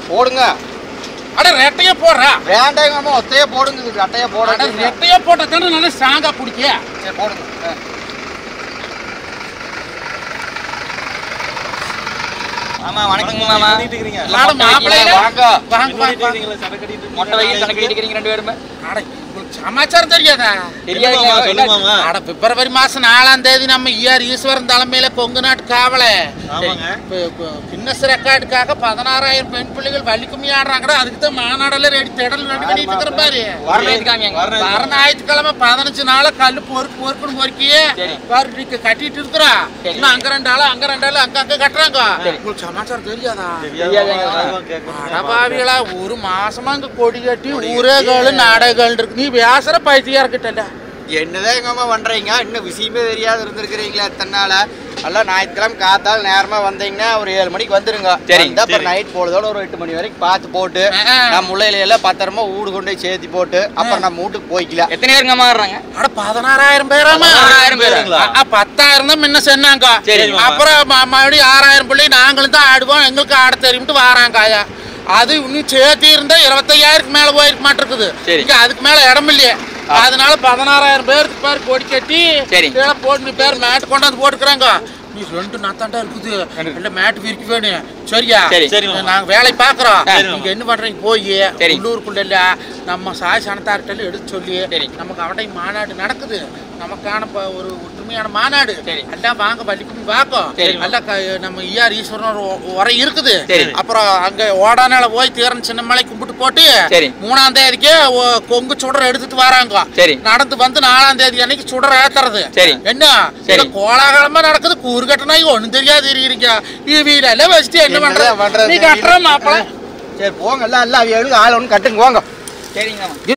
போடுங்க அட ரெட்டையே போடுறா வேண்டாங்க மாமா ஒத்தையே போடுங்க இது ரெட்டையா அட போடுங்க ரெட்டையே போட்ட தானே நல்லா ஸ்ட்ராங்கா பிடிக்க சரி போடுங்க ஆ. மாமா வணக்கங்க மாமா நானும் மாப்பிள்ளையில வாங்க வாங்க வாங்க வாங்க. மொட்டை வகையில் கணக்கு அடிக்கிறீங்க ரெண்டு பேருமே அட உங்களுக்கு சமாச்சாரம் தெரியாதா தெரியாதுங்க அட பிப்ரவரி மாசம் நாலாம் தேதி நம்ம ஈஆர் ஈஸ்வரன் தலைமையில கொங்கு நாட்டு காவலை கின்னஸ் ரெக்கார்டுக்காக பதினாறாயிரம் பெண் பிள்ளைகள் வள்ளி கும்மி ஆடுறாங்கடா அதுக்கு தான் மாநாடெல்லாம் ரெடி திடல் ரெடி பண்ணிட்டு இருக்கிற பாரு வரணும் காமியாங்க வர ஞாயிற்றுக்கிழமை பதினஞ்சு நாளா கல்லு பொறுக்கு பொறுக்குன்னு பொறுக்கியே சரி. பாரு நீங்க கட்டிட்டு இருக்கிறா சரி. இன்னும் அங்க ரெண்டு ஆளு அங்க ரெண்டு ஆளு அங்க அங்க கட்டுறாங்க சரி. உங்களுக்கு சமாச்சாரம் தெரியாதா தெரியாதுங்க அடபாவிகளா ஒரு மாசமா அங்க கொடி கட்டி ஊரேகள் நாடகங்கள் இருக்கு நீ பேசுற பைத்தியா இருக்கட்டல என்னதான் எங்க அம்மா பண்றீங்க இன்னும் விஷயமே தெரியாது இருந்திருக்கிறீங்களா எத்தனை நாளா எல்லாம் ஞாயிற்றுக்கிழமை காத்தால் நேரமா வந்தீங்கன்னா ஒரு ஏழு மணிக்கு வந்துருங்க சரி, வந்தா அப்புறம் நைட் போடுறதோட ஒரு எட்டு மணி வரைக்கும் பார்த்து போட்டு நம்ம முல்லையில எல்லாம் பத்திரமா வீடு கொண்டு போய் சேர்த்தி போட்டு அப்புறம் நம்ம வீட்டுக்கு போய்க்கலாம் எத்தனை பேருங்க அம்மா வர்றாங்க அட பதினாறாயிரம் பேராமா பதினாறாயிரம் பேருங்களா? அ, அ, பத்தாயிரம் தான் முன்ன சொன்னாங்க சரி, மாமா. அப்புறம் ம- மறுபடியும் ஆறாயிரம் பிள்ளை நாங்களும் தான் ஆடுவோம் எங்களுக்கு ஆட தெரியும்ட்டு வாராங்க ஆயா அது இன்னும் சேர்த்தி இருந்தா இருபத்தையாயிரத்துக்கு மேல போயிருக்க மாட்டிருக்குது சரி. இங்க அதுக்கு மேல இடம் இல்லையே அதனால பதினாறாயிரம் பேருக்கு பேர் கொடி கட்டி சரி. கீழே போட்டு நீ பேர் மேட் கொண்டாந்து போட்டுக்கிறாங்க நீ ரெண்டு நாத்தாண்டா இருக்குது இல்ல மேட் விரிக்க வேணும் சரியா சரி. சரி, மாமா. நாங்க வேலை பாக்குறோம் சரி, நீங்க என்ன பண்றீங்க போய் சரி. உள்ளூருக்குள்ள இல்ல நம்ம சாய் சனத்தார்கிட்ட எடுத்து சொல்லி சரி. நமக்கு அவடை மாநாடு நடக்குது நமக்கான ப- ஒரு ஒற்றுமையான மாநாடு சரி. எல்லாம் வாங்க பள்ளிக்கும் வாக்கம் சரி. எல்லாம் க- நம்ம ஈஆர் ஈஸ்வரன் ஒரு உ- உரை இருக்குது சரி. அப்புறம் அங்க ஓடானால போய் தீரன் சின்ன மலை கும்பிட்டு போட்டு சரி. மூணாம் தேதிக்கே ஒ- கொங்கு சுடர் எடுத்துட்டு வராங்க சரி. நடந்து வந்து நாலாம் தேதி அன்னைக்கு சுடர் ஏத்துறது சரி. என்ன சரி. இல்ல கோலாகலமா நடக்குது கூறு கட்டினாய் ஒண்ணும் தெரியாது இருக்கீங்க இவீல எல்லாம் வச்சுட்டு என்ன என்னதான் பண்றது பண்றது? நீ கட்டுற மாப்பிள்ள சரி போங்க எல்லாம் எல்லாம் அவங்க ஆள் ஒன்று கட்டுங்க போங்க சரிங்க மாமா